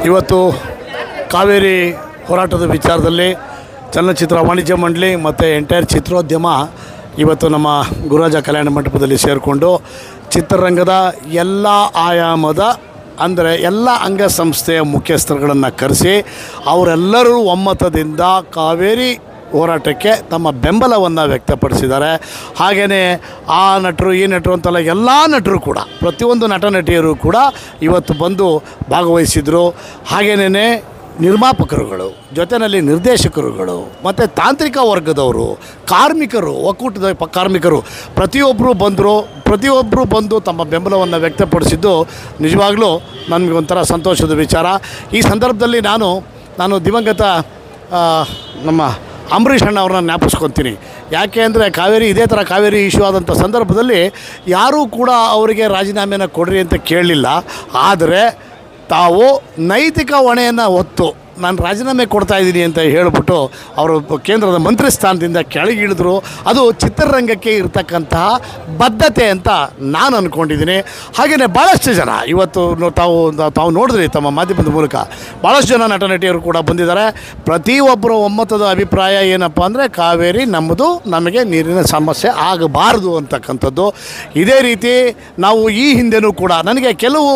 ಇವತ್ತು ಕಾವೇರಿ ಹೋರಾಟದ ವಿಚಾರದಲ್ಲಿ ಚಲನಚಿತ್ರ ವಾಣಿಜ್ಯ ಮಂಡಳಿ ಮತ್ತು ಎಂಟೈರ್ ಚಿತ್ರೋದ್ಯಮ ಇವತ್ತು ನಮ್ಮ ಗುರುರಾಜ ಕಲ್ಯಾಣ ಮಂಟಪದಲ್ಲಿ ಸೇರಿಕೊಂಡು ಚಿತ್ರರಂಗದ ಎಲ್ಲ ಆಯಾಮದ ಅಂದರೆ ಎಲ್ಲ ಅಂಗಸಂಸ್ಥೆಯ ಮುಖ್ಯಸ್ಥರುಗಳನ್ನು ಕರೆಸಿ ಅವರೆಲ್ಲರೂ ಒಮ್ಮತದಿಂದ ಕಾವೇರಿ ಹೋರಾಟಕ್ಕೆ ತಮ್ಮ ಬೆಂಬಲವನ್ನು ವ್ಯಕ್ತಪಡಿಸಿದ್ದಾರೆ ಹಾಗೆಯೇ ಆ ನಟರು ಈ ನಟರು ಅಂತಲ್ಲ ಎಲ್ಲ ನಟರು ಕೂಡ ಪ್ರತಿಯೊಂದು ನಟ ನಟಿಯರು ಕೂಡ ಇವತ್ತು ಬಂದು ಭಾಗವಹಿಸಿದರು ಹಾಗೆಯೇ ನಿರ್ಮಾಪಕರುಗಳು ಜೊತೆಯಲ್ಲಿ ನಿರ್ದೇಶಕರುಗಳು ಮತ್ತು ತಾಂತ್ರಿಕ ವರ್ಗದವರು ಕಾರ್ಮಿಕರು ಒಕ್ಕೂಟದ ಪ ಕಾರ್ಮಿಕರು ಪ್ರತಿಯೊಬ್ಬರು ಬಂದರು ಪ್ರತಿಯೊಬ್ಬರು ಬಂದು ತಮ್ಮ ಬೆಂಬಲವನ್ನು ವ್ಯಕ್ತಪಡಿಸಿದ್ದು ನಿಜವಾಗ್ಲೂ ನನಗೆ ಒಂಥರ ಸಂತೋಷದ ವಿಚಾರ ಈ ಸಂದರ್ಭದಲ್ಲಿ ನಾನು ನಾನು ದಿವಂಗತ ಆ, ನಮ್ಮ ಅಂಬರೀಷ್ ಅಣ್ಣ ಅವ್ರನ್ನ ಜ್ಞಾಪಿಸ್ಕೊತೀನಿ ಯಾಕೆ ಅಂದರೆ ಕಾವೇರಿ ಇದೇ ಥರ ಕಾವೇರಿ ಇಶ್ಯೂ ಆದಂಥ ಸಂದರ್ಭದಲ್ಲಿ ಯಾರೂ ಕೂಡ ಅವರಿಗೆ ರಾಜೀನಾಮೆನ ಕೊಡ್ರಿ ಅಂತ ಕೇಳಲಿಲ್ಲ ಆದರೆ ತಾವು ನೈತಿಕ ಹೊಣೆಯನ್ನು ಹೊತ್ತು ನಾನು ರಾಜೀನಾಮೆ ಕೊಡ್ತಾ ಇದ್ದೀನಿ ಅಂತ ಹೇಳಿಬಿಟ್ಟು ಅವರು ಕೇಂದ್ರದ ಮಂತ್ರಿ ಸ್ಥಾನದಿಂದ ಕೆಳಗಿಳಿದ್ರು ಅದು ಚಿತ್ರರಂಗಕ್ಕೆ ಇರತಕ್ಕಂತಹ ಬದ್ಧತೆ ಅಂತ ನಾನು ಅಂದ್ಕೊಂಡಿದ್ದೀನಿ ಹಾಗೆಯೇ ಭಾಳಷ್ಟು ಜನ ಇವತ್ತು ನೋ- ತಾವು ತಾವು ನೋಡಿದ್ರಿ ತಮ್ಮ ಮಾಧ್ಯಮದ ಮೂಲಕ ಭಾಳಷ್ಟು ಜನ ನಟ ನಟಿಯರು ಕೂಡ ಬಂದಿದ್ದಾರೆ ಪ್ರತಿಯೊಬ್ಬರ ಒಮ್ಮತದ ಅಭಿಪ್ರಾಯ ಏನಪ್ಪ ಅಂದರೆ ಕಾವೇರಿ ನಮ್ಮದು ನಮಗೆ ನೀರಿನ ಸಮಸ್ಯೆ ಆಗಬಾರ್ದು ಅಂತಕ್ಕಂಥದ್ದು ಇದೇ ರೀತಿ ನಾವು ಈ ಹಿಂದೆನೂ ಕೂಡ ನನಗೆ ಕೆಲವು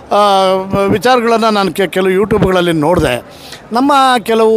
ವಿಚಾರಗಳನ್ನು ನಾನು ಕೆ- ಕೆಲವು ಯೂಟ್ಯೂಬ್ಗಳಲ್ಲಿ ನೋಡಿದೆ ನಮ್ಮ ಕೆಲವು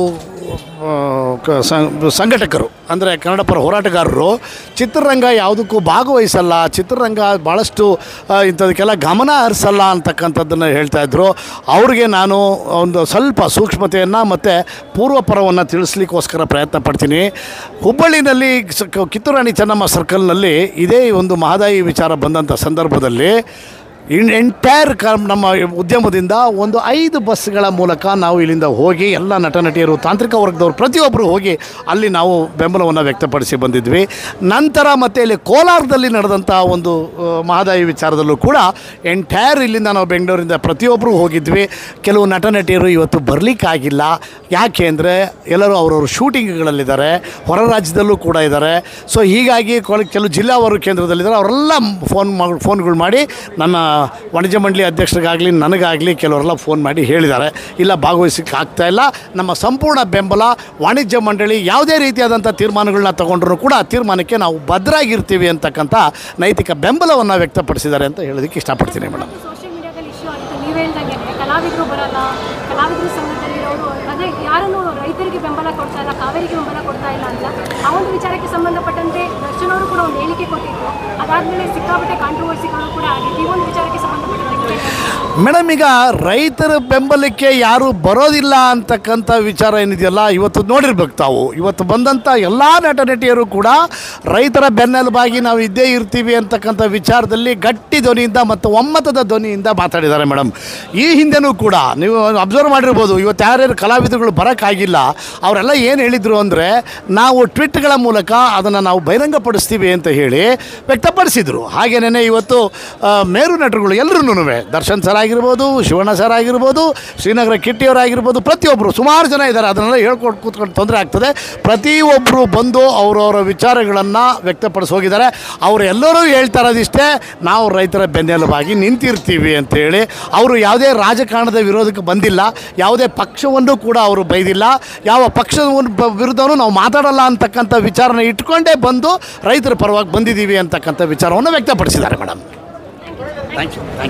ಆ, ಕ- ಸಂ- ಸಂಘಟಕರು ಅಂದರೆ ಕನ್ನಡ ಪರ ಹೋರಾಟಗಾರರು ಚಿತ್ರರಂಗ ಯಾವುದಕ್ಕೂ ಭಾಗವಹಿಸಲ್ಲ ಚಿತ್ರರಂಗ ಭಾಳಷ್ಟು ಆ, ಇಂಥದಕ್ಕೆಲ್ಲ ಗಮನ ಹರಿಸಲ್ಲ ಅಂತಕ್ಕಂಥದ್ದನ್ನು ಹೇಳ್ತಾಯಿದ್ರು ಅವ್ರಿಗೆ ನಾನು ಒಂದು ಸ್ವಲ್ಪ ಸೂಕ್ಷ್ಮತೆಯನ್ನು ಮತ್ತು ಪೂರ್ವಪರವನ್ನು ತಿಳಿಸ್ಲಿಕ್ಕೋಸ್ಕರ ಪ್ರಯತ್ನ ಪಡ್ತೀನಿ ಹುಬ್ಬಳ್ಳಿನಲ್ಲಿ ಸ- ಕ- ಕಿತ್ತೂರಾಣಿ ಚೆನ್ನಮ್ಮ ಸರ್ಕಲ್ನಲ್ಲಿ ಇದೇ ಒಂದು ಮಹದಾಯಿ ವಿಚಾರ ಬಂದಂಥ ಸಂದರ್ಭದಲ್ಲಿ ಇನ್ ಎಂಟೈರ್ ಕ ನಮ್ಮ ಉದ್ಯಮದಿಂದ ಒಂದು ಐದು ಬಸ್ಗಳ ಮೂಲಕ ನಾವು ಇಲ್ಲಿಂದ ಹೋಗಿ ಎಲ್ಲ ನಟ ನಟಿಯರು ತಾಂತ್ರಿಕ ವರ್ಗದವರು ಪ್ರತಿಯೊಬ್ಬರು ಹೋಗಿ ಅಲ್ಲಿ ನಾವು ಬೆಂಬಲವನ್ನು ವ್ಯಕ್ತಪಡಿಸಿ ಬಂದಿದ್ವಿ ನಂತರ ಮತ್ತೆ ಇಲ್ಲಿ ಕೋಲಾರದಲ್ಲಿ ನಡೆದಂಥ ಒಂದು ಆ, ಮಹದಾಯಿ ವಿಚಾರದಲ್ಲೂ ಕೂಡ ಎಂಟೈರ್ ಇಲ್ಲಿಂದ ನಾವು ಬೆಂಗಳೂರಿಂದ ಪ್ರತಿಯೊಬ್ಬರು ಹೋಗಿದ್ವಿ ಕೆಲವು ನಟ ನಟಿಯರು ಇವತ್ತು ಬರಲಿಕ್ಕಾಗಿಲ್ಲ ಯಾಕೆ ಅಂದರೆ ಎಲ್ಲರೂ ಅವರವರು ಶೂಟಿಂಗ್ಗಳಲ್ಲಿದ್ದಾರೆ ಹೊರ ರಾಜ್ಯದಲ್ಲೂ ಕೂಡ ಇದ್ದಾರೆ ಸೊ ಹೀಗಾಗಿ ಕೊಳ- ಕೆಲವು ಜಿಲ್ಲಾವಾರು ಕೇಂದ್ರದಲ್ಲಿದ್ದಾರೆ ಅವರೆಲ್ಲ ಫೋನ್ ಮಾಡಿ ಫೋನ್ಗಳು ಮಾಡಿ ನನ್ನ ವಾಣಿಜ್ಯ ಮಂಡಳಿ ಅಧ್ಯಕ್ಷರಿಗಾಗಲಿ ನನಗಾಗಲಿ ಕೆಲವರೆಲ್ಲ ಫೋನ್ ಮಾಡಿ ಹೇಳಿದ್ದಾರೆ ಇಲ್ಲ ಭಾಗವಹಿಸಕ್ಕೆ ಆಗ್ತಾ ಇಲ್ಲ ನಮ್ಮ ಸಂಪೂರ್ಣ ಬೆಂಬಲ ವಾಣಿಜ್ಯ ಮಂಡಳಿ ಯಾವುದೇ ರೀತಿಯಾದಂಥ ತೀರ್ಮಾನಗಳನ್ನ ತಗೊಂಡ್ರೂ ಕೂಡ ಆ ತೀರ್ಮಾನಕ್ಕೆ ನಾವು ಭದ್ರಾಗಿರ್ತೀವಿ ಅಂತಕ್ಕಂಥ ನೈತಿಕ ಬೆಂಬಲವನ್ನು ವ್ಯಕ್ತಪಡಿಸಿದ್ದಾರೆ ಅಂತ ಹೇಳೋದಕ್ಕೆ ಇಷ್ಟಪಡ್ತೀನಿ ಮೇಡಮ್ ಸೋಷಿಯಲ್ ಮೀಡಿಯಾದಲ್ಲಿ ಇಶ್ಯೂ ಆಗಿತ್ತು ನೀವು ಹೇಳ್ದಂಗೆ ಕಲಾವಿದರು ಬರಲ್ಲ ಕಲಾವಿದರು ಸಂಘದಲ್ಲಿರೋರು ಅದೇ ಯಾರನ್ನು ರೈತರಿಗೆ ಬೆಂಬಲ ಕೊಡ್ತಾ ಇಲ್ಲ ಕಾವೇರಿಗೆ ಬೆಂಬಲ ಕೊಡ್ತಾ ಇಲ್ಲ ಅಂತ ಆ ಒಂದು ವಿಚಾರಕ್ಕೆ ಸಂಬಂಧಪಟ್ಟಂತೆ ದರ್ಶನ್ ಅವರು ಕೂಡ ಒಂದು ಹೇಳಿಕೆ ಕೊಟ್ಟಿದ್ರು ಅದಾದಮೇಲೆ ಸಿಕ್ಕಾಪಟ್ಟೆ ಕಾಂಟ್ರವರ್ಸಿಗಳು ಕೂಡ ಆಗಿತ್ತು ಈ ಒಂದು ವಿಚಾರಕ್ಕೆ ಸಂಬಂಧಪಟ್ಟಂತೆ ನೀವೇನ್ ಹೇಳ್ತೀರಾ? ಮೇಡಮ್ ಈಗ ರೈತರ ಬೆಂಬಲಕ್ಕೆ ಯಾರು ಬರೋದಿಲ್ಲ ಅಂತಕ್ಕಂಥ ವಿಚಾರ ಏನಿದೆಯಲ್ಲ ಇವತ್ತು ನೋಡಿರ್ಬೇಕು ತಾವು ಇವತ್ತು ಬಂದಂಥ ಎಲ್ಲ ನಟ ನಟಿಯರು ಕೂಡ ರೈತರ ಬೆನ್ನೆಲುಬಾಗಿ ನಾವು ಇದ್ದೇ ಇರ್ತೀವಿ ಅಂತಕ್ಕಂಥ ವಿಚಾರದಲ್ಲಿ ಗಟ್ಟಿ ಧ್ವನಿಯಿಂದ ಮತ್ತು ಒಮ್ಮತದ ಧ್ವನಿಯಿಂದ ಮಾತಾಡಿದ್ದಾರೆ ಮೇಡಮ್ ಈ ಹಿಂದೆನೂ ಕೂಡ ನೀವು ಅಬ್ಸರ್ವ್ ಮಾಡಿರ್ಬೋದು ಇವತ್ತು ಯಾರ್ಯಾರು ಕಲಾವಿದರುಗಳು ಬರೋಕ್ಕಾಗಿಲ್ಲ ಅವರೆಲ್ಲ ಏನು ಹೇಳಿದರು ಅಂದರೆ ನಾವು ಟ್ವಿಟ್ಗಳ ಮೂಲಕ ಅದನ್ನು ನಾವು ಬಹಿರಂಗಪಡಿಸ್ತೀವಿ ಅಂತ ಹೇಳಿ ವ್ಯಕ್ತಪಡಿಸಿದರು ಹಾಗೇನೇ ಇವತ್ತು ಆ, ಮೇರು ನಟರುಗಳು ಎಲ್ಲರೂ ದರ್ಶನ್ ಸರ್ ಆಗಿರ್ಬೋದು ಶಿವಣ್ಣ ಸರ್ ಆಗಿರ್ಬೋದು ಶ್ರೀನಗರ ಕಿಟ್ಟಿಯವರಾಗಿರ್ಬೋದು ಪ್ರತಿಯೊಬ್ಬರು ಸುಮಾರು ಜನ ಇದ್ದಾರೆ ಅದನ್ನೆಲ್ಲ ಹೇಳ್ಕೊಂಡು ಕೂತ್ಕೊಂಡು ತೊಂದರೆ ಆಗ್ತದೆ ಪ್ರತಿಯೊಬ್ಬರು ಬಂದು ಅವರವರ ವಿಚಾರಗಳನ್ನು ವ್ಯಕ್ತಪಡಿಸಿ ಹೋಗಿದ್ದಾರೆ ಅವರು ಎಲ್ಲರೂ ಹೇಳ್ತಾ ಇರೋದಿಷ್ಟೇ ನಾವು ರೈತರ ಬೆನ್ನೆಲುಬಾಗಿ ನಿಂತಿರ್ತೀವಿ ಅಂತೇಳಿ ಅವರು ಯಾವುದೇ ರಾಜಕಾರಣದ ವಿರೋಧಕ್ಕೆ ಬಂದಿಲ್ಲ ಯಾವುದೇ ಪಕ್ಷವನ್ನು ಕೂಡ ಅವರು ಬೈದಿಲ್ಲ ಯಾವ ಪಕ್ಷವನ್ನು ಬ- ವಿರುದ್ಧವೂ ನಾವು ಮಾತಾಡಲ್ಲ ಅಂತಕ್ಕಂಥ ವಿಚಾರನ ಇಟ್ಕೊಂಡೇ ಬಂದು ರೈತರ ಪರವಾಗಿ ಬಂದಿದ್ದೀವಿ ಅಂತಕ್ಕಂಥ ವಿಚಾರವನ್ನು ವ್ಯಕ್ತಪಡಿಸಿದ್ದಾರೆ madam thank you thank you